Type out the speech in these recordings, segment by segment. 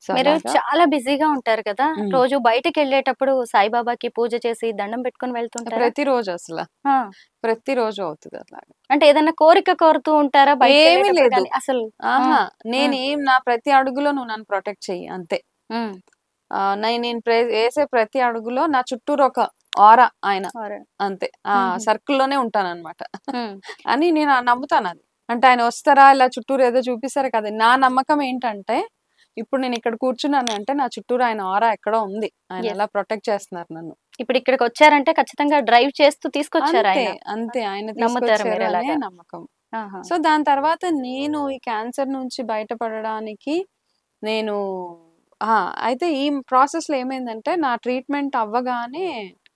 So మీరు అలాగా చాలా బిజీగా ఉంటారు కదా మ్మ్. రోజు బయటకు వెళ్ళేటప్పుడు సాయిబాబాకి పూజ చేసి దండం పెట్టుకొని వెళ్తుంటారా ప్రతిరోజు అసలు ఆ, ప్రతిరోజు అవుతుంది అలాగా అంటే ఏదైనా కోరిక కోరుతూ ఉంటారా బయటకు ఏమీ వెళ్ళేటప్పుడు లేదు. కానీ? అసలు ఆహా నేనేం నా ప్రతి అడుగులో నువ్వు నన్ను ప్రొటెక్ట్ చెయ్యి అంతే మ్మ్. ఆ, నేను నేను ప్రే- వేసే ప్రతి అడుగులో నా చుట్టూరు ఒక ఆరా ఆయన సరే. అంతే ఆ మ్మ్. సర్కిల్ లోనే ఉంటాను అనమాట మ్మ్. అని నేను ఆ నమ్ముతాను అది అంటే ఆయన వస్తారా ఇలా చుట్టూరు ఏదో చూపిస్తారు కదా నా నమ్మకం ఏంటంటే ఇప్పుడు నేను ఇక్కడ కూర్చున్నాను అంటే నా చుట్టూరు ఆయన ఆరా ఎక్కడో ఉంది ఆయన Yes. అలా ప్రొటెక్ట్ చేస్తున్నారు నన్ను ఇప్పుడు ఇక్కడికి వచ్చారంటే ఖచ్చితంగా డ్రైవ్ చేస్తూ తీసుకొచ్చారు అంతే ఆయన అంతే ఆయన నమ్ముతారు తీసుకొచ్చారు మీరు అనే అలాగా? నమ్మకం ఆహా. సో దాని తర్వాత నేను ఈ క్యాన్సర్ నుంచి బయటపడడానికి నేను ఆ, అయితే ఈ ప్రాసెస్ లో ఏమైందంటే నా ట్రీట్మెంట్ అవ్వగానే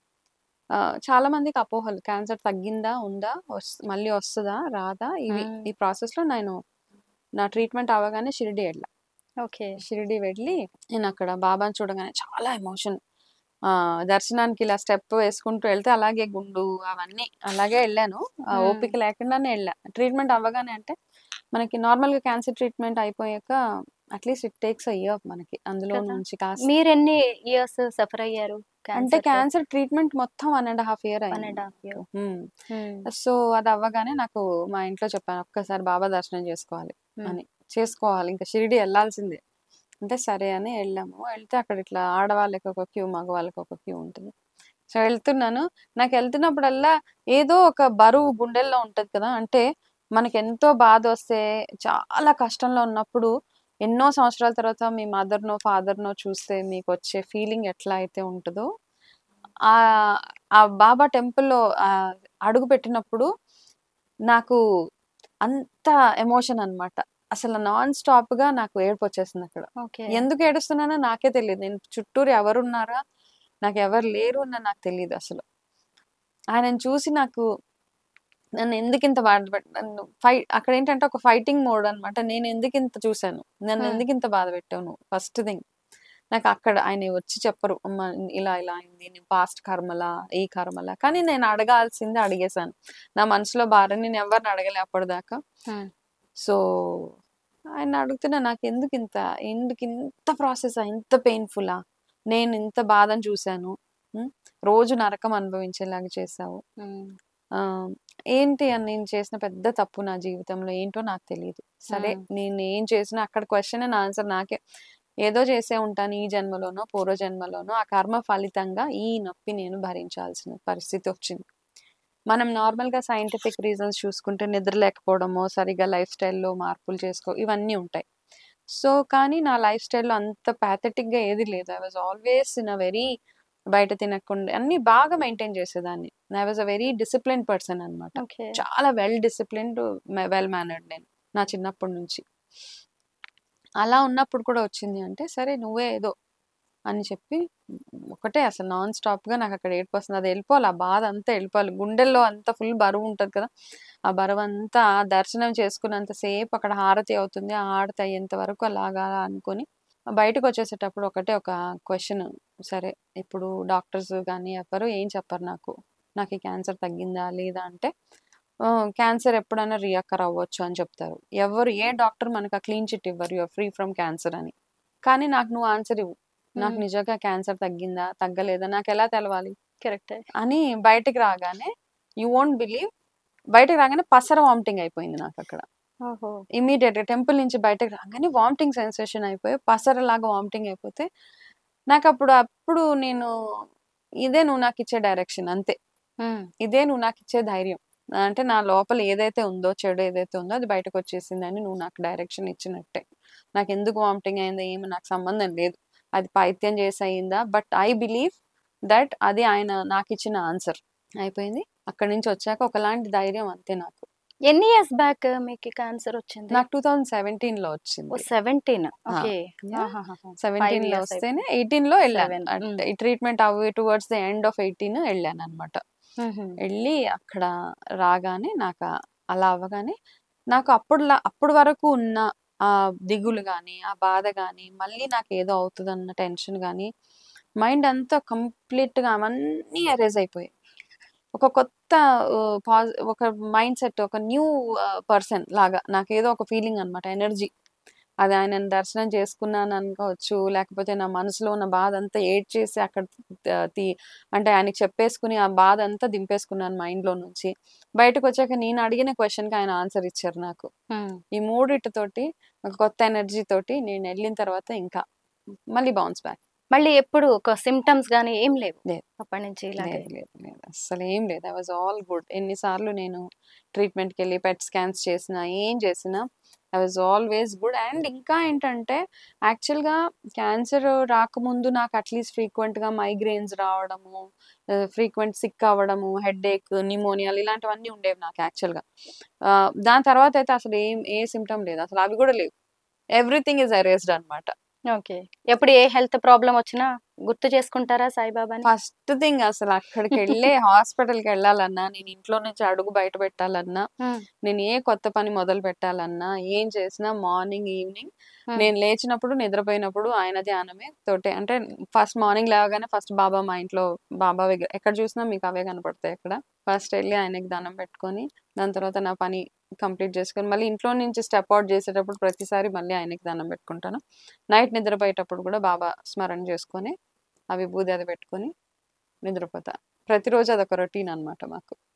ఆ, చాలా మందికి అపోహలు క్యాన్సర్ తగ్గిందా ఉందా వస్- మళ్ళీ వస్తుందా రాదా ఇవి మ్మ్. ఈ ప్రాసెస్ లో నేను నా ట్రీట్మెంట్ అవ్వగానే షిరిడి వెళ్ళా ఓకే షిరిడి వెళ్ళి నేను అక్కడ బాబాని చూడగానే చాలా ఎమోషన్ ఆ దర్శనానికి ఇలా స్టెప్ వేసుకుంటూ వెళ్తే అలాగే గుండు అవన్నీ అలాగే వెళ్ళాను ఆ మ్మ్. ఓపిక లేకుండానే వెళ్ళా ట్రీట్మెంట్ అవ్వగానే అంటే మనకి నార్మల్ గా క్యాన్సర్ ట్రీట్మెంట్ అయిపోయాక అట్లీస్ట్ ఇట్ టేక్స్ ఇయర్ మనకి అందులో కదా. నుంచి కాస్త మీరు ఎన్ని ఇయర్స్ సఫర్ అయ్యారు అంటే క్యాన్సర్ ట్రీట్మెంట్ మొత్తం one and half year one అయింది అండ్ హాఫ్ ఇయర్ నాకు. సో అది అవ్వగానే నాకు మా ఇంట్లో చెప్పాను ఒక్కసారి బాబా దర్శనం చేసుకోవాలి అని చేసుకోవాలి ఇంకా షిరిడి వెళ్ళాల్సిందే అంటే సరే అని వెళ్ళాము వెళ్తే అక్కడ ఇట్లా ఆడవాళ్ళకి ఒక క్యూ మగవాళ్ళకి ఒక క్యూ ఉంటుంది సో వెళ్తున్నాను నాకు వెళ్తున్నప్పుడల్లా ఏదో ఒక బరువు గుండెల్లో ఉంటది కదా అంటే మనకి ఎంతో బాధ వస్తే చాలా కష్టంలో ఉన్నప్పుడు ఎన్నో సంవత్సరాల తర్వాత మీ మదర్నో ఫాదర్నో చూస్తే మీకు వచ్చే ఫీలింగ్ ఎట్లా అయితే ఉంటుందో ఆ ఆ బాబా టెంపుల్లో అడుగు పెట్టినప్పుడు నాకు అంత ఎమోషన్ అన్నమాట అసలు నాన్ స్టాప్ గా నాకు ఏడుపు వచ్చేసింది అక్కడ ఓకే ఎందుకు ఏడుస్తున్నానో నాకే తెలియదు నేను చుట్టూరు ఎవరున్నారా నాకు ఎవరు లేరు అని నాకు తెలియదు అసలు ఆయనను చూసి నాకు నన్ను ఎందుకు ఇంత బాధ పెట్ నన్ను ఫైట్ అక్కడ ఏంటంటే ఒక ఫైటింగ్ మోడ్ అన్నమాట నేను ఎందుకు ఇంత చూశాను నన్ను Hmm. ఎందుకు ఇంత బాధ పెట్టావు నువ్వు ఫస్ట్ థింగ్ నాకు అక్కడ ఆయన వచ్చి చెప్పరు "అమ్మ, ఇలా ఇలా అయింది నీ పాస్ట్ కర్మలా ఈ కర్మలా కానీ నేను అడగాల్సింది అడిగేశాను నా మనసులో భారం నేను ఎవరిని అడగలే అప్పటిదాకా Hmm. సో ఆయన అడుగుతున్నా నాకు ఎందుకు ఇంత ఎందుకు ఇంత ప్రాసెస్ ఇంత పెయిన్ఫుల్లా నేను ఇంత బాధను చూశాను ఉం? రోజు నరకం అనుభవించేలాగా చేశావు ఆ, ఏంటి అని నేను చేసిన పెద్ద తప్పు నా జీవితంలో ఏంటో నాకు తెలియదు సరే మ్మ్. నేను ఏం చేసినా అక్కడ క్వశ్చన్ అండ్ ఆన్సర్ నాకే ఏదో చేసే ఉంటాను ఈ జన్మలోనో పూర్వ జన్మలోనో ఆ కర్మ ఫలితంగా ఈ నొప్పి నేను భరించాల్సిన పరిస్థితి వచ్చింది మనం నార్మల్ గా సైంటిఫిక్ రీజన్స్ చూసుకుంటే నిద్ర లేకపోవడమో సరిగా లైఫ్ స్టైల్లో మార్పులు చేసుకో ఇవన్నీ ఉంటాయి సో కానీ నా లైఫ్ స్టైల్లో అంత pathetic గా ఏది లేదు I was always in a very బయట తినకుండా అన్ని బాగా మెయింటైన్ చేసేదాన్ని I was a very discipline person అన్నమాట ఓకే చాలా వెల్ డిసిప్లిన్డ్ వెల్ మేనర్డ్ నేను నా చిన్నప్పటి నుంచి అలా ఉన్నప్పుడు కూడా వచ్చింది అంటే సరే నువ్వే ఏదో అని చెప్పి ఒకటే అసలు నాన్ స్టాప్ గా నాకు అక్కడ ఏడుపు వస్తుంది అది వెళ్ళిపోవాలి ఆ బాధ అంతా వెళ్ళిపోవాలి గుండెల్లో అంత ఫుల్ బరువు ఉంటది కదా ఆ బరువు అంతా దర్శనం చేసుకున్నంత సేపు అక్కడ హారతి అవుతుంది ఆ హారతి అయ్యేంత వరకు అలాగా అనుకొని బయటకు వచ్చేసేటప్పుడు ఒకటే ఒక క్వశ్చన్ సరే ఇప్పుడు డాక్టర్స్ కానీ ఎవరు ఏం చెప్పరు నాకు నాకు ఈ క్యాన్సర్ తగ్గిందా లేదా అంటే క్యాన్సర్ ఎప్పుడైనా రియాకర్ అవ్వచ్చు అని చెప్తారు ఎవరు ఏ డాక్టర్ మనకు ఆ క్లీన్ చిట్ ఇవ్వరు యూఆర్ ఫ్రీ ఫ్రమ్ క్యాన్సర్ అని కానీ నాకు నువ్వు ఆన్సర్ ఇవ్వు నాకు మ్మ్. నిజంగా క్యాన్సర్ తగ్గిందా తగ్గలేదా నాకు ఎలా తెలవాలి కరెక్ట్ అని బయటికి రాగానే యూ వోంట్ బిలీవ్ బయటకు రాగానే పసర వామిటింగ్ అయిపోయింది నాకు అక్కడ ఓహో ఇమీడియట్ గా టెంపుల్ నుంచి బయటకు రాగానే వామిటింగ్ సెన్సేషన్ అయిపోయి పసరలాగా వామిటింగ్ అయిపోతే నాకు అప్పుడు అప్పుడు నేను ఇదే నువ్వు నాకు ఇచ్చే డైరెక్షన్ అంతే ఇదే నువ్వు నాకు ఇచ్చే ధైర్యం అంటే నా లోపల ఏదైతే ఉందో చెడు ఏదైతే ఉందో అది బయటకు వచ్చేసింది అని నువ్వు నాకు డైరెక్షన్ ఇచ్చినట్టే నాకు ఎందుకు వామిటింగ్ అయిందో ఏమి నాకు సంబంధం లేదు అది పైత్యం చేసి అయిందా బట్ ఐ బిలీవ్ దట్ అది ఆయన నాకు ఇచ్చిన ఆన్సర్ అయిపోయింది అక్కడి నుంచి వచ్చాక ఒకలాంటి ధైర్యం అంతే నాకు ఎన్ని ఇయర్స్ బ్యాక్ మీకు క్యాన్సర్ వచ్చింది నాకు టూ థౌజండ్ సెవెంటీన్ లో ఓ వచ్చింది సెవెంటీన్ ఆ, ఓకే yeah. సెవెంటీన్ లో years వస్తేనే ఎయిటీన్ లో వెళ్ళాను Seven, అంటే mm. ఈ ట్రీట్మెంట్ అవి towards the end of eighteen వెళ్ళాను అనమాట వెళ్ళి అక్కడ రాగానే నాకు ఆ- అలా అవ్వగానే నాకు అప్పుడు అప్పుడు వరకు ఉన్న ఆ దిగులు కానీ ఆ బాధ కానీ మళ్ళీ నాకు ఏదో అవుతుందన్న టెన్షన్ కానీ మైండ్ అంతా complete గా అవన్నీ ఎరేజ్ అయిపోయాయి ఒక కొత్త ఆ, పాజ్- ఒక మైండ్ సెట్ ఒక న్యూ పర్సన్ లాగా నాకు ఏదో ఒక ఫీలింగ్ అనమాట ఎనర్జీ అది ఆయనను దర్శనం చేసుకున్నాను అనుకోవచ్చు లేకపోతే నా మనసులో ఉన్న బాధ అంతా ఏడ్చేసి అక్కడ త- తీ అంటే ఆయనకి చెప్పేసుకుని ఆ బాధ అంతా దింపేసుకున్నాను మైండ్లో నుంచి బయటకు వచ్చాక నేను అడిగిన క్వశ్చన్కి ఆయన ఆన్సర్ ఇచ్చారు నాకు ఉమ్. ఈ మూడిటితోటి ఒక కొత్త ఎనర్జీ తోటి నేను వెళ్ళిన తర్వాత ఇంకా మళ్ళీ బౌన్స్ బ్యాక్ మళ్ళీ ఎప్పుడు ఒక సిమ్టమ్స్ గానీ ఏం లేవు లేదు. అప్పటి నుంచి ఇలాగే లేదు లేదు లేదు అసలు ఏం లేదు ఐ వాజ్ ఆల్ గుడ్ ఎన్నిసార్లు నేను ట్రీట్మెంట్కి వెళ్ళి పెట్ స్కాన్స్ చేసినా ఏం చేసినా I was always good and ఇంకా ఏంటంటే యాక్చువల్గా క్యాన్సర్ రాకముందు నాకు అట్లీస్ట్ ఫ్రీక్వెంట్గా మైగ్రెయిన్స్ రావడము ఫ్రీక్వెంట్ సిక్ అవ్వడము హెడ్ ఏక్ న్యూమోనియాలు ఇలాంటివన్నీ ఉండేవి నాకు యాక్చువల్గా దాని తర్వాత అయితే అసలు ఏం ఏ సిమ్టమ్ లేదు అసలు అవి కూడా లేవు ఎవ్రీథింగ్ ఇస్ అరేస్డ్ అనమాట ఓకే ఎప్పుడు ఏ హెల్త్ ప్రాబ్లం వచ్చినా గుర్తు చేసుకుంటారా సాయిబాబాని ఫస్ట్ థింగ్ అసలు అక్కడికి వెళ్ళి హాస్పిటల్కి వెళ్ళాలన్నా నేను ఇంట్లో నుంచి అడుగు బయట పెట్టాలన్నా Hmm. నేను ఏ కొత్త పని మొదలు పెట్టాలన్నా ఏం చేసినా మార్నింగ్ ఈవినింగ్ Hmm. నేను లేచినప్పుడు నిద్రపోయినప్పుడు ఆయన ధ్యానమే తోటే అంటే ఫస్ట్ మార్నింగ్ లేవగానే ఫస్ట్ బాబా మా ఇంట్లో బాబా దగ్గర ఎక్కడ చూసినా మీకు అవే కనపడతాయి అక్కడ ఫస్ట్ వెళ్ళి ఆయనకి దండం పెట్టుకొని దాని తర్వాత నా పని కంప్లీట్ చేసుకొని మళ్ళీ ఇంట్లో నుంచి స్టెప్ అవుట్ చేసేటప్పుడు ప్రతిసారి మళ్ళీ ఆయనకి దండం పెట్టుకుంటాను నైట్ నిద్రపోయేటప్పుడు కూడా బాబా స్మరణ చేసుకొని ఆ విభూది అది పెట్టుకొని నిద్రపోతా ప్రతిరోజు అదొక రొటీన్ అన్నమాట మాకు